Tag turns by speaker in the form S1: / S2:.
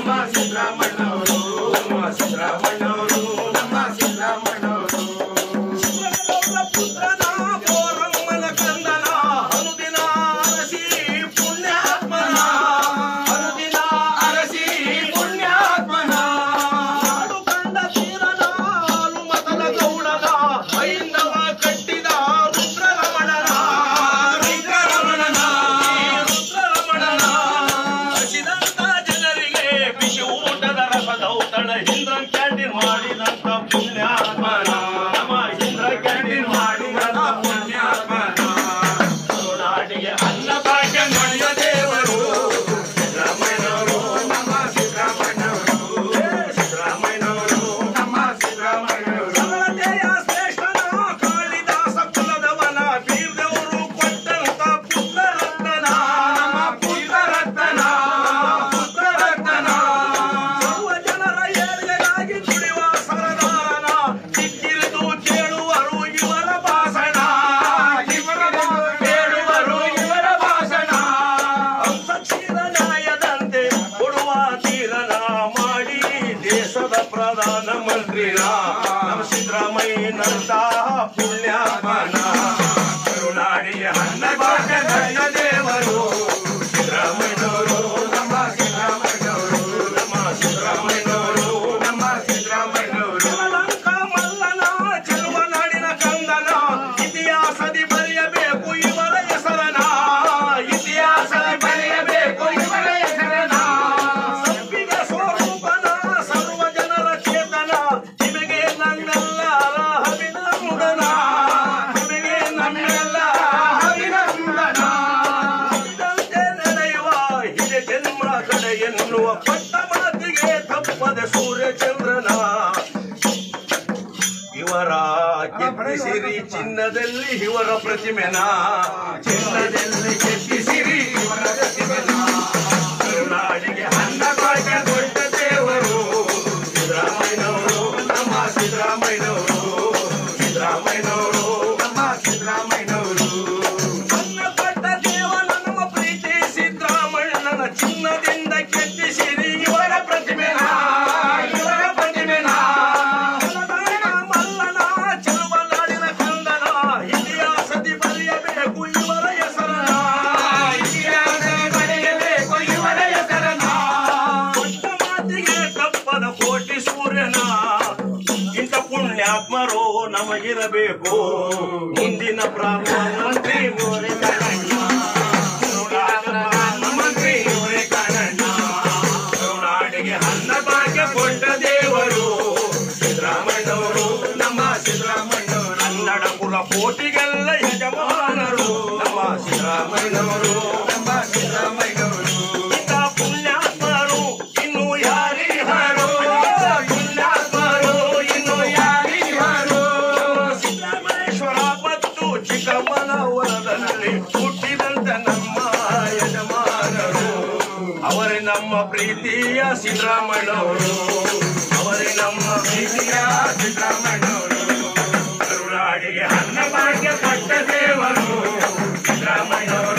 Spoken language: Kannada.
S1: ನಮ್ಮ ಸಿದ್ದರಾಮಣ್ಣವರು ನಮ್ಮ ಸಿದ್ದರಾಮಣ್ಣವರು ನಮ್ಮ ಸಿದ್ದರಾಮಣ್ಣವರು
S2: ಪುತ್ರನ ಬೋರಮ್ಮನ ಕಂದನ ಅನುದಿನ ಅರಸಿ ಪುಣ್ಯಾತ್ಮನ
S1: ಅನುದಿನ ಅರಸಿ ಪುಣ್ಯಾತ್ಮನ
S2: ನಾಡು ಕಂಡ ತೀರನ ಹನುಮತನ ಗೌಡನ ಐಂದವ ಕಟ್ಟಿದ ರುದ್ರರಮಣನ
S1: ರುದ್ರರಮಣನ
S2: ರುದ್ರರಮಣನ ಹಸಿದಂತ ಜನರಿಗೆ ಬಿಸಿ ಊಟದ ರಸದೌತಣ ಇಂದ್ರನ್ ಕ್ಯಾಂಟೀನ್ ಮಾಡಿದಂತ ಪುಣ್ಯಾತ್ಮನ ನಮ್ಮ ಇಂದ್ರ ಕ್ಯಾಂಟೀನ್ ಮಾಡಿದಂತ ಪುಣ್ಯಾತ್ಮನ
S1: ನಾಡಿಗೆ ಅನ್ನ ಭಾಗ್ಯ ನಡೆಯ ದೇವರು ಸಿದ್ದರಾಮಯ್ಯನವರು ನಮ್ಮ ಸಿದ್ದರಾಮಯ್ಯನವರು ಸಿದ್ದರಾಮಯ್ಯನವರು ನಮ್ಮ ಸಿದ್ದರಾಮಯ್ಯನವರು
S2: ಸರಳತೆಯ ಶ್ರೇಷ್ಠನ ಕಾಳಿದಾಸ ಕುಲದವನ ಬೀರ್ದವರು ಕೊಟ್ಟಂತ ಪುತ್ರರತ್ನ
S1: ನಮ್ಮ ಪುತ್ರರತ್ನ ಪುತ್ರರತ್ನ
S2: ಸರ್ವ ಜನರ ಏಳ್ಗೆಗಾಗಿ ದುಡಿಯುವ ಸರದಾರನ ಕಿಕ್ಕಿರಿದು ಕೇಳುವರು ಇವರ ಭಾಷಣ
S1: ಇವರ ಕೇಳುವರು ಇವರ ಭಾಷಣ
S2: ಅಂಶಕ್ಷೀರ ನ್ಯಾಯದಂತೆ ಕೊಡುವ ತೀರನ ಮಾಡಿ ದೇಶದ ಪ್ರಧಾನ ಮಂತ್ರಿನ ನಮ್ಮ ಸಿದ್ದರಾಮಯ್ಯನಂತ ಪುಣ್ಯಾತ್ಮನ
S1: ಕರುನಾಡಿಯ ಅನ್ನ ಭಾಗ್ಯ ನಡೆಯ ದೇವರು ಸಿದ್ದರಾಮಯ್ಯನವರು ನಮ್ಮ ಸಿದ್ದರಾಮಯ್ಯನವರು ನಮ್ಮ ಸಿದ್ದರಾಮಯ್ಯನವರು ನಮ್ಮ ಸಿದ್ದರಾಮಯ್ಯನವರು
S2: ಲಂಕ ಮಲ್ಲನ ಚೆಲುವನಾಡಿನ ಕಂದನ ಇತಿಹಾಸದಿ ಬರೆಯಬೇಕು ಇವರ ಹೆಸರನ
S1: ಇತಿಹಾಸದ ಬರೆಯಬೇಕು ಇವರ ಹೆಸರನ್ನ
S2: ಸಬ್ಬಿಗೆ ಸ್ವರೂಪನ ಸರ್ವ ಜನರ ಚೇತನ ನಿಮಗೆ ನನ್ನೆಲ್ಲರ ಅಭಿನಂದನ ನಿಮಗೆ
S1: ನಮ್ಮೆಲ್ಲ ಅಭಿನಂದನ
S2: ಇದಂತೆ ನಡೆಯುವ ಹಿರಿಯ ಜನ್ಮ ಕಡೆ ಎನ್ನುವ ಪಟ್ಟ ಮಾತಿಗೆ ತಪ್ಪದ ಸೂರ್ಯಚಂದ್ರನ ಇವರ ಕೆತ್ತಿಸಿರಿ ಚಿನ್ನದಲ್ಲಿ ಇವರ ಪ್ರತಿಮೆನ
S1: ಚಿನ್ನದಲ್ಲಿ ಕೆತ್ತಿಸಿರಿ ಇವರ ಪ್ರತಿಮೆನ ಕರುನಾಡಿಗೆ ಅನ್ನ ಭಾಗ್ಯ ದೊಡ್ಡ ದೇವರು ಸಿದ್ದರಾಮಯ್ಯನವರು ನಮ್ಮ ಸಿದ್ದರಾಮಯ್ಯನವರು ಸಿದ್ದರಾಮಯ್ಯನವರು ನಮ್ಮ ಸಿದ್ದರಾಮಯ್ಯನವರು
S2: ನನ್ನ ಪಟ್ಟ ದೇವನ ನಮ್ಮ ಪ್ರೀತಿ ಸಿದ್ದರಾಮಣ್ಣನ ಚಿನ್ನದಿಂದ ಕೆತ್ತಿಸಿರಿ ಇವರ ಪ್ರತಿಮೆನ
S1: ಇವರ ಪ್ರತಿಮೆನ
S2: ಮಲದಾನ ಮಲ್ಲನ ಚೆಲುವನಾಡಿನ ಕಂದನ ಇತಿಹಾಸದಿ ಬರೆಯಬೇಕು ಇವರ ಹೆಸರನ
S1: ಇತಿಹಾಸ ಬರೆಯಬೇಕು ಇವರ ಹೆಸರನ್ನ
S2: ಕೊಟ್ಟ ಮಾತಿಗೆ ತಪ್ಪದ ಕೋಟಿ ಸೂರ್ಯನ ಇಂಥ ಪುಣ್ಯಾತ್ಮರು ನಮಗಿರಬೇಕು ಮುಂದಿನ ಪ್ರಧಾನಮಂತ್ರಿ ಮೋರೆ ಕಣಣ್ಣ
S1: ಪ್ರಧಾನಮಂತ್ರಿ ಇವರೇ ಕಾಣಣ್ಣ ಕರುನಾಡಿಗೆ ಅನ್ನ ಭಾಗ್ಯ ಕೊಟ್ಟ ದೇವರು ಸಿದ್ದರಾಮಯ್ಯನವರು ನಮ್ಮ ಸಿದ್ದರಾಮಯ್ಯನವರು
S2: ಕನ್ನಡ ಕುಲ ಕೋಟಿಗೆಲ್ಲ ಯಜಮಾನರು ನಮ್ಮ
S1: ಸಿದ್ದರಾಮಯ್ಯನವರು ನಮ್ಮ ಸಿದ್ದರಾಮಯ್ಯನವರು
S2: ಇಂಥ ಪುಣ್ಯಾತ್ಮರು ಇನ್ನು
S1: ಯಾರಿಹರು ಪುಣ್ಯಾತ್ಮರು ಇನ್ನು ಯಾರಿಹರು
S2: ಸಿದ್ದರಾಮೇಶ್ವರ ಮತ್ತು ಚಿಕ್ಕಮ್ಮನವರದಲ್ಲಿ ಹುಟ್ಟಿದಂತ ನಮ್ಮ ಯಜಮಾನರು ಅವರೇ ನಮ್ಮ ಪ್ರೀತಿಯ ಸಿದ್ದರಾಮಣ್ಣವರು ಅವರೇ ನಮ್ಮ ಪ್ರೀತಿಯ
S1: ಸಿದ್ದರಾಮಯ್ಯನವರು ಕರುನಾಡಿಗೆ ಅನ್ನ ಭಾಗ್ಯ ಕೊಟ್ಟ ದೇವರು ಸಿದ್ದರಾಮಯ್ಯನವರು